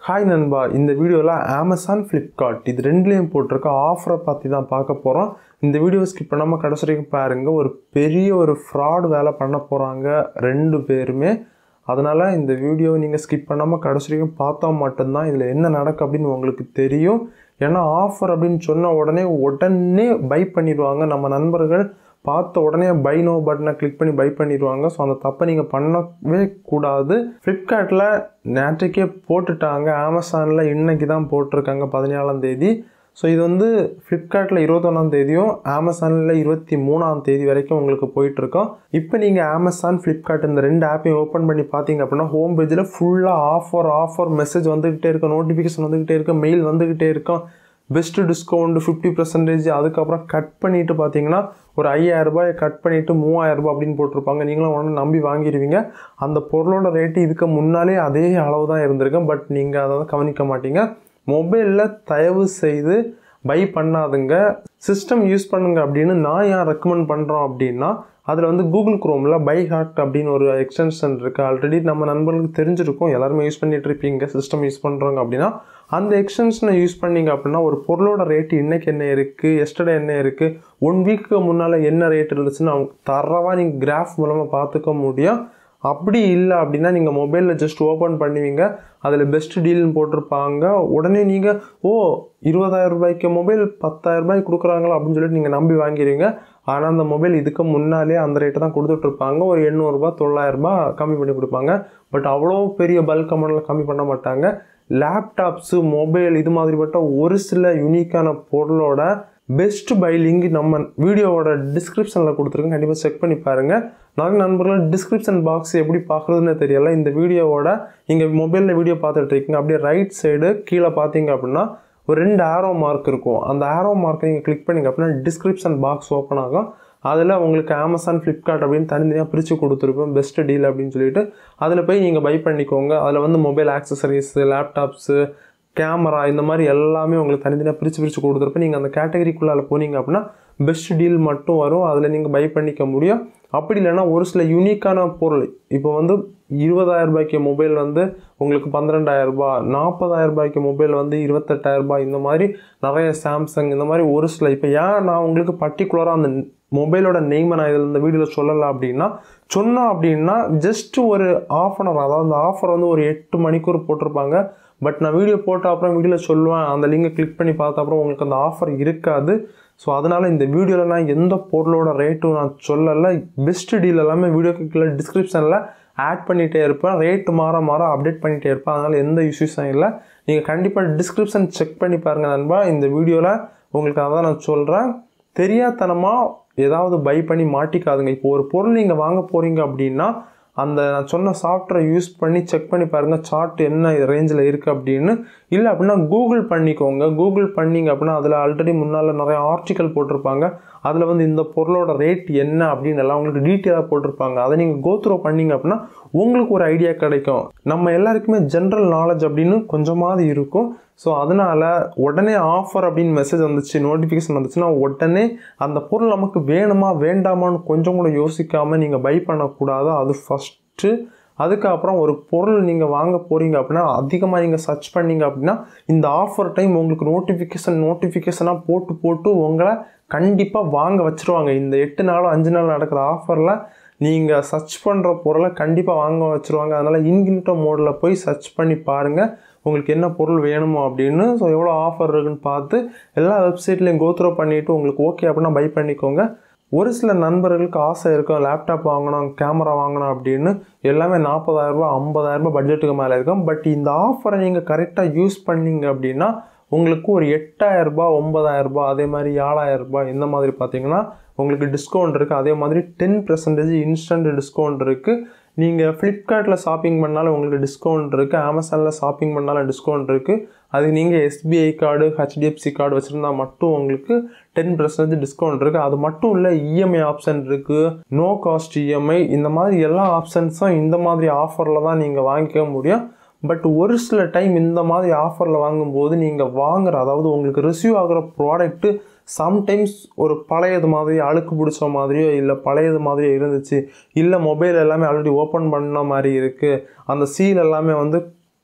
hi நண்பா இந்த வீடியோவில் அமேசான் ஃப்ளிப்கார்ட் இது ரெண்டுலேயும் போட்டிருக்க ஆஃபரை பற்றி தான் பார்க்க போகிறோம் இந்த வீடியோ ஸ்கிப் பண்ணாமல் கடைசி வரைக்கும் பாருங்கள் ஒரு பெரிய ஒரு ஃப்ராட் வேலை பண்ண போகிறாங்க ரெண்டு பேருமே அதனால் இந்த வீடியோவை நீங்கள் ஸ்கிப் பண்ணாமல் கடைசி வரைக்கும் பார்த்தா மட்டும்தான் இதில் என்ன நடக்கு அப்படின்னு உங்களுக்கு தெரியும் ஏன்னா ஆஃபர் அப்படின்னு சொன்ன உடனே உடனே பை பண்ணிடுவாங்க நம்ம நண்பர்கள் பார்த்த உடனே பை நோ பட்டனை கிளிக் பண்ணி பை பண்ணிடுவாங்க ஸோ அந்த தப்பை நீங்கள் பண்ணவே கூடாது ஃப்ளிப்கார்ட்டில் நேற்றுக்கே போட்டுட்டாங்க அமேசானில் இன்னைக்கு தான் போட்டிருக்காங்க பதினேழாம் தேதி ஸோ இது வந்து ஃப்ளிப்கார்ட்டில் இருபத்தொன்னாம் தேதியும் அமேசானில் இருபத்தி மூணாம் தேதி வரைக்கும் உங்களுக்கு போயிட்டுருக்கோம் இப்போ நீங்கள் அமேசான் ஃப்ளிப்கார்ட் இந்த ரெண்டு ஆப்பையும் ஓப்பன் பண்ணி பார்த்தீங்க அப்படின்னா ஹோம் பேஜில் ஃபுல்லாக ஆஃபர் ஆஃபர் மெசேஜ் வந்துக்கிட்டே இருக்கும் நோட்டிஃபிகேஷன் வந்துக்கிட்டே இருக்கும் மெயில் வந்துக்கிட்டே இருக்கும் பெஸ்ட்டு டிஸ்கவுண்ட் ஃபிஃப்டி பர்சன்டேஜ் அதுக்கப்புறம் கட் பண்ணிவிட்டு பார்த்தீங்கன்னா ஒரு ஐயாயிரம் ரூபாயை கட் பண்ணிவிட்டு மூவாயிரம் ரூபாய் அப்படின்னு போட்டிருப்பாங்க நீங்களும் உடனே நம்பி வாங்கிடுவீங்க அந்த பொருளோட ரேட்டு இதுக்கு முன்னாலே அதே அளவு தான் இருந்திருக்கும் பட் நீங்கள் அதை தான் கவனிக்க மாட்டீங்க மொபைலில் தயவு செய்து பை பண்ணாதுங்க சிஸ்டம் யூஸ் பண்ணுங்க அப்படின்னு நான் ஏன் ரெக்கமெண்ட் பண்ணுறோம் அப்படின்னா அதில் வந்து கூகுள் குரோமில் பை ஹார்ட் அப்படின்னு ஒரு எக்ஸ்டென்ஷன் இருக்குது ஆல்ரெடி நம்ம நண்பர்களுக்கு தெரிஞ்சிருக்கும் எல்லாருமே யூஸ் பண்ணிட்டு இருப்பீங்க சிஸ்டம் யூஸ் பண்ணுறோங்க அப்படின்னா அந்த எக்ஸ்டென்ஷனை யூஸ் பண்ணீங்க அப்படின்னா ஒரு பொருளோட ரேட்டு இன்றைக்கி என்ன இருக்குது எஸ்டர்டே என்ன இருக்குது ஒன் வீக்கு முன்னால் என்ன ரேட் இருந்துச்சுன்னு அவங்க தரவாக நீங்கள் கிராஃப் மூலமாக பார்த்துக்க முடியும் அப்படி இல்லை அப்படின்னா நீங்கள் மொபைலில் ஜஸ்ட் ஓப்பன் பண்ணுவீங்க அதில் பெஸ்ட் டீல்னு போட்டிருப்பாங்க உடனே நீங்கள் ஓ இருபதாயிரம் ரூபாய்க்கு மொபைல் பத்தாயிரம் ரூபாய்க்கு கொடுக்குறாங்களா அப்படின்னு சொல்லிட்டு நீங்கள் நம்பி வாங்கிடுவீங்க ஆனால் அந்த மொபைல் இதுக்கு முன்னாலே அந்த ரேட்டை தான் கொடுத்துட்ருப்பாங்க ஒரு எண்ணூறுரூபா தொள்ளாயிரரூபா கம்மி பண்ணி கொடுப்பாங்க பட் அவ்வளோ பெரிய பல்க் அமௌண்ட்டில் கம்மி பண்ண மாட்டாங்க லேப்டாப்ஸு மொபைல் இது மாதிரிப்பட்ட ஒரு சில யூனிக்கான பொருளோட பெஸ்ட் பை லிங்க் நம்ம வீடியோவோட டிஸ்கிரிப்ஷனில் கொடுத்துருக்கேன் கண்டிப்பாக செக் பண்ணி பாருங்கள் நிறைய நண்பர்கள் டிஸ்கிரிப்ஷன் பாக்ஸ் எப்படி பார்க்குறதுன்னு தெரியல இந்த வீடியோவோட நீங்கள் மொபைலில் வீடியோ பார்த்துட்டு இருக்கீங்க அப்படியே ரைட் சைடு கீழே பார்த்தீங்க அப்படின்னா ஒரு ரெண்டு ஆரோ மார்க் இருக்கும் அந்த ஆரோ மார்க்கை நீங்கள் கிளிக் பண்ணிங்க அப்படின்னா டிஸ்கிரிப்ஷன் பாக்ஸ் ஓப்பன் ஆகும் அதில் உங்களுக்கு அமேசான் ஃப்ளிப்கார்ட் அப்படின்னு தனித்தனியாக பிரித்து கொடுத்துருப்போம் பெஸ்ட் டீல் அப்படின்னு சொல்லிட்டு அதில் போய் நீங்கள் பை பண்ணிக்கோங்க அதில் வந்து மொபைல் ஆக்சசரிஸு லேப்டாப்ஸு கேமரா இந்த மாதிரி எல்லாமே உங்களுக்கு தனித்தனியாக பிரித்து பிரித்து கொடுத்துருப்ப நீங்கள் அந்த கேட்டகரிக்குள்ளால போனீங்க அப்படின்னா பெஸ்ட் டீல் மட்டும் வரும் அதில் நீங்கள் பை பண்ணிக்க முடியும் அப்படி இல்லைன்னா ஒரு சில யூனிக்கான பொருள் இப்போ வந்து இருபதாயிரம் ரூபாய்க்கு மொபைல் வந்து உங்களுக்கு பன்னிரெண்டாயிரம் ரூபாய் நாற்பதாயிரம் ரூபாய்க்கு மொபைல் வந்து இருபத்தெட்டாயிரம் ரூபாய் இந்த மாதிரி நிறைய சாம்சங் இந்த மாதிரி ஒரு சில இப்போ ஏன் நான் உங்களுக்கு பர்டிகுலராக அந்த மொபைலோட நெய்மை நான் இதில் இந்த வீடியோவில் சொல்லலை அப்படின்னா சொன்னோம் அப்படின்னா ஜஸ்ட் ஒரு ஆஃப் அன் ஹவர் அதாவது அந்த ஆஃபர் வந்து ஒரு எட்டு மணிக்கூர் போட்டிருப்பாங்க பட் நான் வீடியோ போட்ட அப்புறம் வீடியோவில் சொல்லுவேன் அந்த லிங்கை கிளிக் பண்ணி பார்த்த அப்புறம் உங்களுக்கு அந்த ஆஃபர் இருக்காது ஸோ அதனால் இந்த வீடியோவில் நான் எந்த பொருளோட ரேட்டும் நான் சொல்லலை பெஸ்ட் டீல் எல்லாமே வீடியோக்கு கீழே டிஸ்கிரிப்ஷனில் ஆட் பண்ணிகிட்டே இருப்பேன் ரேட்டு மாற மாற அப்டேட் பண்ணிகிட்டே இருப்பேன் அதனால் எந்த இஷ்யூஸும் இல்லை நீங்கள் கண்டிப்பாக டிஸ்கிரிப்ஷன் செக் பண்ணி பாருங்கள் நண்பா இந்த வீடியோவில் உங்களுக்கு அதான் நான் சொல்கிறேன் தெரியாதனமாக ஏதாவது பை பண்ணி மாட்டிக்காதுங்க இப்போ ஒரு பொருள் நீங்கள் வாங்க போகிறீங்க அப்படின்னா அந்த நான் சொன்ன சாஃப்ட்வேரை யூஸ் பண்ணி செக் பண்ணி பாருங்கள் சார்ட் என்ன ரேஞ்சில் இருக்குது அப்படின்னு இல்லை அப்படின்னா கூகுள் பண்ணிக்கோங்க கூகுள் பண்ணிங்க அப்படின்னா அதில் ஆல்ரெடி முன்னால் நிறைய ஆர்டிக்கல் போட்டிருப்பாங்க அதில் வந்து இந்த பொருளோட ரேட் என்ன அப்படின்னு எல்லாம் உங்களுக்கு டீட்டெயிலாக போட்டிருப்பாங்க அதை நீங்கள் கோத்ரோ பண்ணிங்க அப்படின்னா உங்களுக்கு ஒரு ஐடியா கிடைக்கும் நம்ம எல்லாருக்குமே ஜென்ரல் நாலேஜ் அப்படின்னு கொஞ்சமாவது இருக்கும் ஸோ அதனால் உடனே ஆஃபர் அப்படின்னு மெசேஜ் வந்துச்சு நோட்டிஃபிகேஷன் வந்துச்சுன்னா உடனே அந்த பொருள் நமக்கு வேணுமா வேண்டாமான்னு கொஞ்சம் கூட யோசிக்காமல் நீங்கள் பை பண்ணக்கூடாது அது ஃபஸ்ட்டு அதுக்கப்புறம் ஒரு பொருள் நீங்கள் வாங்க போகிறீங்க அப்படின்னா அதிகமாக நீங்கள் சர்ச் பண்ணீங்க அப்படின்னா இந்த ஆஃபர் டைம் உங்களுக்கு நோட்டிஃபிகேஷன் நோட்டிஃபிகேஷனாக போட்டு போட்டு உங்களை கண்டிப்பாக வாங்க வச்சுருவாங்க இந்த எட்டு நாளோ அஞ்சு நாள் நடக்கிற ஆஃபரில் நீங்கள் சர்ச் பண்ணுற பொருளை கண்டிப்பாக வாங்க வச்சுருவாங்க அதனால் இன்கின்டோ மோடில் போய் சர்ச் பண்ணி பாருங்கள் உங்களுக்கு என்ன பொருள் வேணுமோ அப்படின்னு ஸோ எவ்வளோ ஆஃபர் இருக்குன்னு பார்த்து எல்லா வெப்சைட்லேயும் கோத்ரோ பண்ணிவிட்டு உங்களுக்கு ஓகே அப்படின்னா பை பண்ணிக்கோங்க ஒரு சில நண்பர்களுக்கு ஆசை இருக்கும் லேப்டாப் வாங்கணும் கேமரா வாங்கணும் அப்படின்னு எல்லாமே நாற்பதாயிரரூபா ஐம்பதாயிரரூபா பட்ஜெட்டுக்கு மேலே இருக்கும் பட் இந்த ஆஃபரை நீங்கள் கரெக்டாக யூஸ் பண்ணீங்க அப்படின்னா உங்களுக்கு ஒரு எட்டாயிரரூபா ஒம்பதாயிரரூபா அதே மாதிரி ஏழாயிரரூபா இந்த மாதிரி பார்த்தீங்கன்னா உங்களுக்கு டிஸ்கவுண்ட் இருக்குது அதே மாதிரி டென் பர்சன்டேஜ் இன்ஸ்டன்ட் டிஸ்கவுண்ட் இருக்குது நீங்கள் ஃப்ளிப்கார்ட்டில் ஷாப்பிங் பண்ணாலும் உங்களுக்கு டிஸ்கவுண்ட் இருக்குது அமேசானில் ஷாப்பிங் பண்ணாலும் டிஸ்கவுண்ட் இருக்குது அது நீங்கள் எஸ்பிஐ கார்டு ஹெச்டிஎஃப்சி கார்டு வச்சுருந்தா மட்டும் உங்களுக்கு டென் பர்சன்டேஜ் டிஸ்கவுண்ட் இருக்குது அது மட்டும் இல்லை இஎம்ஐ ஆப்ஷன் இருக்குது நோ காஸ்ட் இஎம்ஐ இந்த மாதிரி எல்லா ஆப்ஷன்ஸும் இந்த மாதிரி ஆஃபரில் தான் நீங்கள் வாங்கிக்க முடியும் பட் ஒரு சில டைம் இந்த மாதிரி ஆஃபரில் வாங்கும்போது நீங்கள் வாங்குற அதாவது உங்களுக்கு ரிசீவ் ஆகிற ப்ராடக்ட்டு சம்டைம்ஸ் ஒரு பழையது மாதிரி அழுக்கு பிடிச்ச மாதிரியோ இல்லை பழையது மாதிரியோ இருந்துச்சு இல்லை மொபைல் எல்லாமே ஆல்ரெடி ஓப்பன் பண்ண மாதிரி இருக்குது அந்த சீல் எல்லாமே வந்து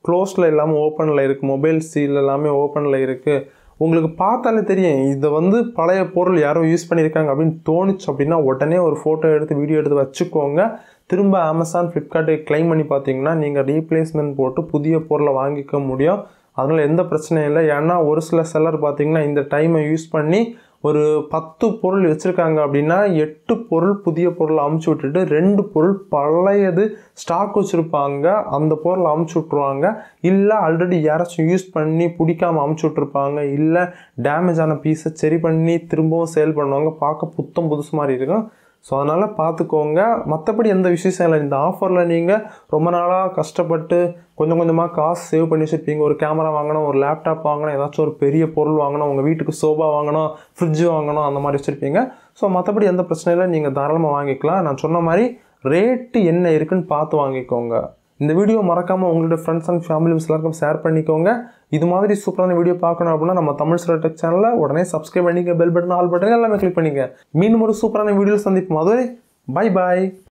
க்ளோஸில் இல்லாமல் ஓப்பனில் இருக்குது மொபைல் சீல் எல்லாமே ஓப்பனில் இருக்குது உங்களுக்கு பார்த்தாலே தெரியும் இதை வந்து பழைய பொருள் யாரோ யூஸ் பண்ணியிருக்காங்க அப்படின்னு தோணுச்சு அப்படின்னா உடனே ஒரு ஃபோட்டோ எடுத்து வீடியோ எடுத்து வச்சுக்கோங்க திரும்ப அமேசான் ஃப்ளிப்கார்ட்டை க்ளைம் பண்ணி பார்த்தீங்கன்னா நீங்கள் ரீப்ளேஸ்மெண்ட் போட்டு புதிய பொருளை வாங்கிக்க முடியும் அதனால் எந்த பிரச்சனையும் இல்லை ஏன்னா ஒரு சில செல்லர் பார்த்தீங்கன்னா இந்த டைமை யூஸ் பண்ணி ஒரு பத்து பொருள் வச்சுருக்காங்க அப்படின்னா எட்டு பொருள் புதிய பொருள் அமுச்சு விட்டுட்டு ரெண்டு பொருள் பழையது ஸ்டாக் வச்சுருப்பாங்க அந்த பொருள் அமுச்சு விட்ருவாங்க இல்லை ஆல்ரெடி யாராச்சும் யூஸ் பண்ணி பிடிக்காம அமுச்சு விட்ருப்பாங்க இல்லை டேமேஜ் ஆன பீஸை சரி பண்ணி திரும்பவும் சேல் பண்ணுவாங்க பார்க்க புத்தம் புதுசு மாதிரி இருக்கும் ஸோ அதனால் பார்த்துக்கோங்க மற்றபடி எந்த விசேஷம் இல்லை இந்த ஆஃபரில் நீங்கள் ரொம்ப நாளாக கஷ்டப்பட்டு கொஞ்சம் கொஞ்சமாக காசு சேவ் பண்ணி வச்சுருப்பீங்க ஒரு கேமரா வாங்கணும் ஒரு லேப்டாப் வாங்கணும் ஏதாச்சும் ஒரு பெரிய பொருள் வாங்கணும் உங்கள் வீட்டுக்கு சோபா வாங்கணும் ஃப்ரிட்ஜ் வாங்கணும் அந்த மாதிரி வச்சுருப்பீங்க ஸோ மற்றபடி எந்த பிரச்சனையும் இல்லை நீங்கள் தாராளமாக வாங்கிக்கலாம் நான் சொன்ன மாதிரி ரேட்டு என்ன இருக்குன்னு பார்த்து வாங்கிக்கோங்க இந்த வீடியோ மறக்காமல் உங்களுடைய ஃப்ரெண்ட்ஸ் அண்ட் ஃபேமிலிஸ் எல்லாருக்கும் ஷேர் பண்ணிக்கோங்க இது மாதிரி சூப்பரான வீடியோ பார்க்கணும் அப்படின்னா நம்ம தமிழ் சில டெக் சேனலை உடனே சப்ஸ்கிரைப் பண்ணிக்க பெல் பட்டன் ஆல் பட்டன் எல்லாமே கிளிக் பண்ணிக்க மீண்டும் ஒரு சூப்பரான வீடியோ சந்திப்போம் அதுவரை பை பாய்